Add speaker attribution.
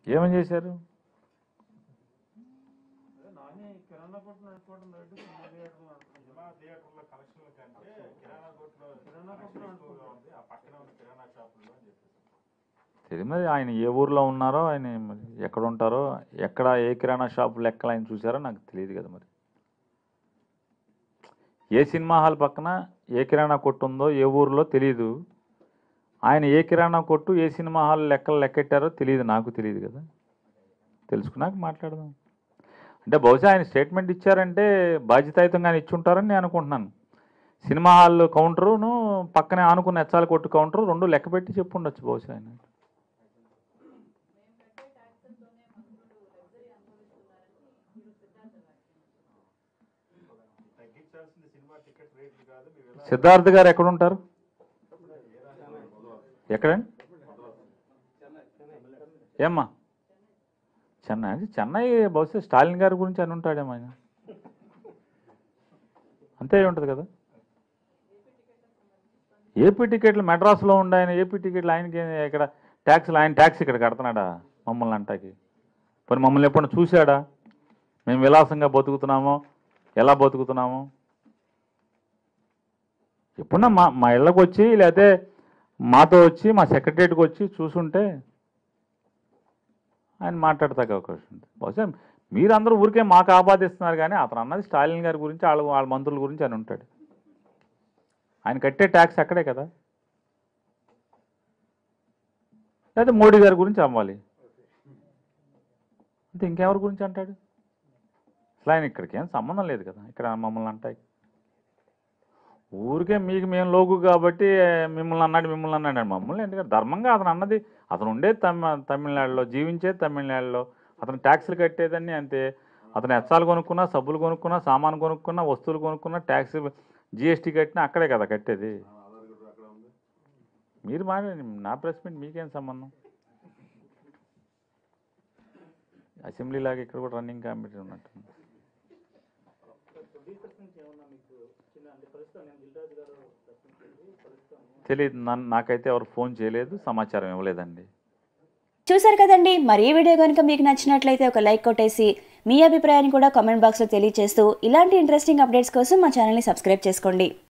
Speaker 1: ఏమని చేశారు
Speaker 2: నాని కిరాణా కొట్టు నడుపుకోవడం రేటు సినిమా థియేటర్
Speaker 3: సినిమా థియేటర్ల కలెక్షన్ల కంటే కిరాణా కొట్టులో
Speaker 2: కిరాణా కొట్టులో
Speaker 3: ఎక్కువగా ఉంది ఆ పక్కన ఉన్న కిరాణా షాపుల్లో అని చెప్పేసి
Speaker 1: తెలియదు మరి ఆయన ఏ ఊర్లో ఉన్నారో ఆయన మరి ఎక్కడ ఉంటారో ఎక్కడ ఏ కిరాణా షాప్ లెక్కలు ఆయన చూసారో నాకు తెలియదు కదా మరి ఏ సినిమా హాల్ పక్కన ఏ కిరాణా కొట్టు ఉందో ఏ ఊర్లో తెలియదు ఆయన ఏ కిరాణా కొట్టు ఏ సినిమా హాల్ లెక్కలు లెక్కెట్టారో తెలియదు నాకు తెలియదు కదా తెలుసుకున్నాక మాట్లాడదాం అంటే బహుశా ఆయన స్టేట్మెంట్ ఇచ్చారంటే బాధ్యతాయుతంగానే ఇచ్చి ఉంటారని నేను అనుకుంటున్నాను సినిమా హాల్ కౌంటరును పక్కనే ఆనుకున్న ఎచ్చాల కొట్టు కౌంటరు రెండు లెక్క పెట్టి చెప్పు ఉండొచ్చు బహుశా ఆయన
Speaker 3: తగ్గించాల్సింది సినిమా టికెట్ రేట్లు కాదు మీరు ఎలా
Speaker 1: సిద్ధార్థ్ గారు ఎక్కడ ఉంటారు ఎక్కడండి ఏమ్మా చెన్నై అంటే చెన్నై బహుశా స్టాలిన్ గారి గురించి అని ఉంటాడేమో ఆయన అంతే అయి ఉంటుంది కదా ఏపీ టికెట్లు మెడ్రాస్లో ఉండే ఆయన ఏపీ టికెట్లు ఆయనకి ఇక్కడ ట్యాక్స్లు ఆయన ట్యాక్స్ ఇక్కడ కడుతున్నాడా మమ్మల్ని అంటాకి మరి మమ్మల్ని ఎప్పుడైనా చూశాడా మేము విలాసంగా బతుకుతున్నామో ఎలా బతుకుతున్నామో ఎప్పుడన్నా మా మా ఇళ్ళకి వచ్చి లేకపోతే మాతో వచ్చి మా సెక్రటరియట్కి వచ్చి చూసుంటే ఆయన మాట్లాడతాక అవకాశం ఉంది బహుశా మీరందరూ ఊరికే మాకు ఆపాదిస్తున్నారు కానీ అతను అన్నది స్టాలిన్ గారి గురించి వాళ్ళ వాళ్ళ మంత్రుల గురించి అని ఉంటాడు ఆయన కట్టే ట్యాక్స్ అక్కడే కదా లేదా మోడీ గారి గురించి అమ్మాలి అంటే ఇంకెవరి గురించి అంటాడు అసలు ఆయన ఇక్కడికి ఏం సంబంధం లేదు కదా ఇక్కడ మమ్మల్ని అంటాయి ఊరికే మీకు మేము లోకు కాబట్టి మిమ్మల్ని అన్నాడు మిమ్మల్ని అన్నాడు మమ్మల్ని ఎందుకంటే ధర్మంగా అతను అన్నది అతను ఉండేది తమి తమిళనాడులో జీవించేది తమిళనాడులో అతను ట్యాక్స్లు కట్టేదని అంతే అతను ఎచ్చాలు కొనుక్కున్నా సబ్బులు కొనుక్కున్నా సామాను కొనుక్కున్నా వస్తువులు కొనుక్కున్నా ట్యాక్స్ జిఎస్టీ కట్టినా అక్కడే కదా కట్టేది మీరు మాట్లాడండి నా ప్రెస్ మీట్ మీకేం సంబంధం అసెంబ్లీ లాగా ఇక్కడ కూడా రన్నింగ్ కమిటీ ఉన్నట్టు
Speaker 2: ప్రొడ్యూసర్స్ నుంచి ఏమన్నా మీకు చిన్న అంటే ప్రస్తుతం నేను దిల్రాజు గారు ప్రశ్నించింది ప్రస్తుతం
Speaker 1: తెలియదు నన్ను నాకైతే ఎవరు ఫోన్ చేయలేదు సమాచారం ఇవ్వలేదండి
Speaker 4: చూసారు కదండి మరి ఈ వీడియో కనుక మీకు నచ్చినట్లయితే ఒక లైక్ కొట్టేసి మీ అభిప్రాయాన్ని కూడా కామెంట్ బాక్స్లో తెలియజేస్తూ ఇలాంటి ఇంట్రెస్టింగ్ అప్డేట్స్ కోసం మా ఛానల్ని సబ్స్క్రైబ్ చేసుకోండి